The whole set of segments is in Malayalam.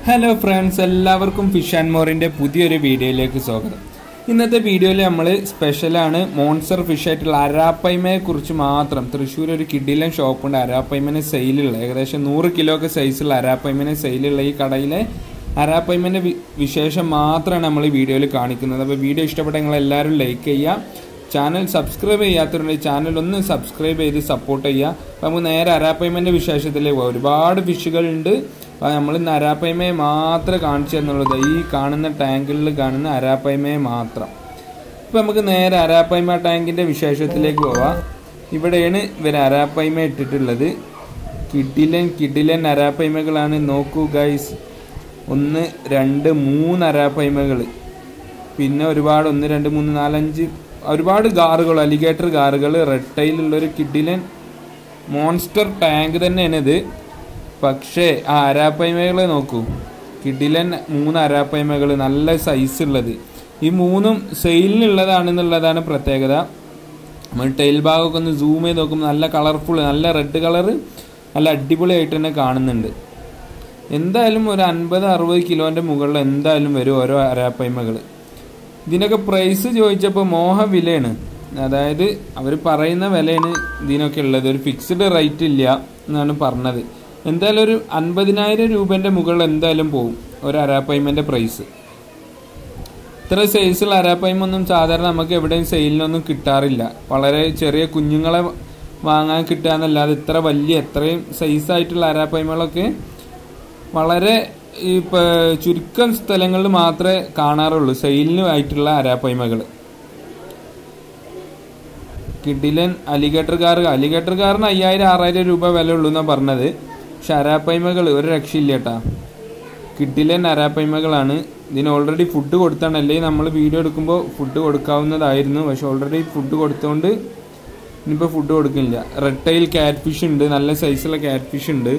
ഹലോ ഫ്രണ്ട്സ് എല്ലാവർക്കും ഫിഷ് ആൻഡ് മോറിൻ്റെ പുതിയൊരു വീഡിയോയിലേക്ക് സ്വാഗതം ഇന്നത്തെ വീഡിയോയിൽ നമ്മൾ സ്പെഷ്യലാണ് മോൺസർ ഫിഷ് ആയിട്ടുള്ള അരാപ്പൈമയെ കുറിച്ച് മാത്രം തൃശ്ശൂർ ഒരു കിഡിലൻ ഷോപ്പുണ്ട് അരാപ്പൈമനെ സെയിലുള്ള ഏകദേശം നൂറ് കിലോ ഒക്കെ സൈസുള്ള അരാപ്പൈമനെ സെയിലുള്ള ഈ കടയിലെ അരാപ്പൈമൻ്റെ വിശേഷം മാത്രമാണ് നമ്മൾ ഈ വീഡിയോയിൽ കാണിക്കുന്നത് അപ്പോൾ വീഡിയോ ഇഷ്ടപ്പെട്ട നിങ്ങൾ എല്ലാവരും ലൈക്ക് ചെയ്യുക ചാനൽ സബ്സ്ക്രൈബ് ചെയ്യാത്തവരുണ്ടെങ്കിൽ ചാനൽ ഒന്ന് സബ്സ്ക്രൈബ് ചെയ്ത് സപ്പോർട്ട് ചെയ്യുക അപ്പോൾ നമുക്ക് നേരെ അരാപ്പൈമൻ്റെ വിശേഷത്തിലേക്ക് പോകാം ഒരുപാട് ഫിഷുകളുണ്ട് അപ്പോൾ നമ്മൾ ഇന്ന് അരാപ്പൈമയെ മാത്രമേ കാണിച്ചു തന്നുള്ളത് ഈ കാണുന്ന ടാങ്കിൽ കാണുന്ന അരാപ്പൈമയെ മാത്രം ഇപ്പോൾ നമുക്ക് നേരെ അരാപ്പൈമ ടാങ്കിൻ്റെ വിശേഷത്തിലേക്ക് പോവാം ഇവിടെയാണ് ഇവർ അരാപ്പൈമ ഇട്ടിട്ടുള്ളത് കിഡിലൻ കിഡിലൻ അരാപ്പൈമകളാണ് നോക്കൂ ഗൈസ് ഒന്ന് രണ്ട് മൂന്ന് അരാപ്പൈമകൾ പിന്നെ ഒരുപാട് ഒന്ന് രണ്ട് മൂന്ന് നാലഞ്ച് ഒരുപാട് കാറുകൾ അലിഗേറ്റർ കാറുകൾ റെഡ് ടൈലുള്ളൊരു കിഡിലൻ മോൺസ്റ്റർ ടാങ്ക് തന്നെയാണ് ഇത് പക്ഷേ ആ അരാപ്പയ്മകളെ നോക്കൂ കിഡിലൻ മൂന്ന് അരാപ്പയ്മകൾ നല്ല സൈസ് ഉള്ളത് ഈ മൂന്നും സെയിലിനുള്ളതാണെന്നുള്ളതാണ് പ്രത്യേകത നമ്മൾ ടൈൽ ഭാഗമൊക്കെ ഒന്ന് സൂം ചെയ്ത് നോക്കുമ്പോൾ നല്ല കളർഫുൾ നല്ല റെഡ് കളർ നല്ല അടിപൊളിയായിട്ട് തന്നെ കാണുന്നുണ്ട് എന്തായാലും ഒരു അൻപത് അറുപത് കിലോൻ്റെ മുകളിൽ എന്തായാലും വരും ഓരോ അരാപ്പയ്മകൾ ഇതിനൊക്കെ പ്രൈസ് ചോദിച്ചപ്പോൾ മോഹ വിലയാണ് അതായത് അവർ പറയുന്ന വിലയാണ് ഇതിനൊക്കെ ഉള്ളത് ഒരു ഫിക്സ്ഡ് റേറ്റ് ഇല്ല എന്നാണ് പറഞ്ഞത് എന്തായാലും ഒരു അൻപതിനായിരം രൂപേൻ്റെ മുകളിൽ എന്തായാലും പോകും ഒരു അരാപ്പൈമൻ്റെ പ്രൈസ് ഇത്ര സൈസുള്ള അരാപ്പൈമൊന്നും സാധാരണ നമുക്ക് എവിടെയും സെയിലിനൊന്നും കിട്ടാറില്ല വളരെ ചെറിയ കുഞ്ഞുങ്ങളെ വാങ്ങാൻ കിട്ടുക എന്നല്ലാതെ ഇത്ര വലിയ എത്രയും സൈസായിട്ടുള്ള അരാപ്പൈമകളൊക്കെ വളരെ ഇപ്പൊ ചുരുക്കം സ്ഥലങ്ങളിൽ മാത്രമേ കാണാറുള്ളൂ സെയിലിന് ആയിട്ടുള്ള അരാപ്പൈമകൾ കിഡിലൻ അലിഗേറ്റർ കാർ അലിഗേറ്റർ കാറിന് അയ്യായിരം ആറായിരം രൂപ വില ഉള്ളൂ എന്നാണ് പറഞ്ഞത് പക്ഷെ അരാപ്പൈമകൾ ഒരു രക്ഷയില്ല കേട്ടാ കിഡിലൻ അരാപ്പൈമകളാണ് ഇതിന് ഓൾറെഡി ഫുഡ് കൊടുത്താണ് അല്ലെങ്കിൽ നമ്മൾ വീഡിയോ എടുക്കുമ്പോൾ ഫുഡ് കൊടുക്കാവുന്നതായിരുന്നു പക്ഷെ ഓൾറെഡി ഫുഡ് കൊടുത്തോണ്ട് ഇനിയിപ്പോൾ ഫുഡ് കൊടുക്കില്ല റെഡ് ടൈൽ ക്യാറ്റ് ഫിഷ് ഉണ്ട് നല്ല സൈസുള്ള ക്യാറ്റ് ഫിഷ് ഉണ്ട്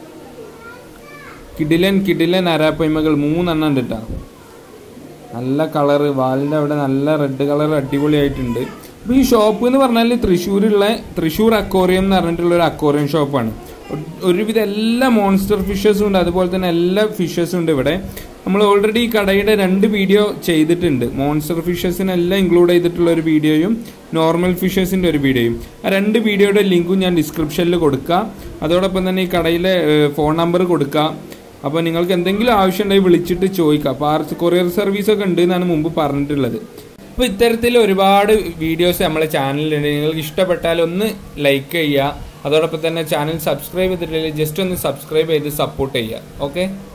കിഡിലൻ കിഡിലൻ അരാപ്പയ്മകൾ മൂന്നെണ്ണം ഉണ്ട് കേട്ടോ നല്ല കളറ് വാലിൻ്റെ അവിടെ നല്ല റെഡ് കളർ അടിപൊളിയായിട്ടുണ്ട് അപ്പോൾ ഈ ഷോപ്പ് എന്ന് പറഞ്ഞാൽ തൃശ്ശൂരുള്ള തൃശ്ശൂർ അക്വോറിയം എന്ന് പറഞ്ഞിട്ടുള്ള ഒരു അക്വോറിയം ഷോപ്പാണ് ഒരുവിധം എല്ലാ മോൺസ്റ്റർ ഫിഷസും ഉണ്ട് അതുപോലെ തന്നെ എല്ലാ ഫിഷസും ഉണ്ട് ഇവിടെ നമ്മൾ ഓൾറെഡി ഈ കടയുടെ രണ്ട് വീഡിയോ ചെയ്തിട്ടുണ്ട് മോൺസ്റ്റർ ഫിഷസിനെല്ലാം ഇൻക്ലൂഡ് ചെയ്തിട്ടുള്ള ഒരു വീഡിയോയും നോർമൽ ഫിഷസിൻ്റെ ഒരു വീഡിയോയും ആ രണ്ട് വീഡിയോയുടെ ലിങ്കും ഞാൻ ഡിസ്ക്രിപ്ഷനിൽ കൊടുക്കാം അതോടൊപ്പം തന്നെ ഈ കടയിലെ ഫോൺ നമ്പർ കൊടുക്കാം അപ്പോൾ നിങ്ങൾക്ക് എന്തെങ്കിലും ആവശ്യം ഉണ്ടെങ്കിൽ വിളിച്ചിട്ട് ചോദിക്കാം പാർസ് കൊറിയർ സർവീസ് ഒക്കെ ഉണ്ട് എന്നാണ് മുമ്പ് പറഞ്ഞിട്ടുള്ളത് അപ്പോൾ ഇത്തരത്തിൽ ഒരുപാട് വീഡിയോസ് നമ്മളെ ചാനലിലുണ്ട് നിങ്ങൾക്ക് ഇഷ്ടപ്പെട്ടാൽ ഒന്ന് ലൈക്ക് ചെയ്യുക അതോടൊപ്പം തന്നെ ചാനൽ സബ്സ്ക്രൈബ് ചെയ്തിട്ടില്ലെങ്കിൽ ജസ്റ്റ് ഒന്ന് സബ്സ്ക്രൈബ് ചെയ്ത് സപ്പോർട്ട് ചെയ്യുക ഓക്കെ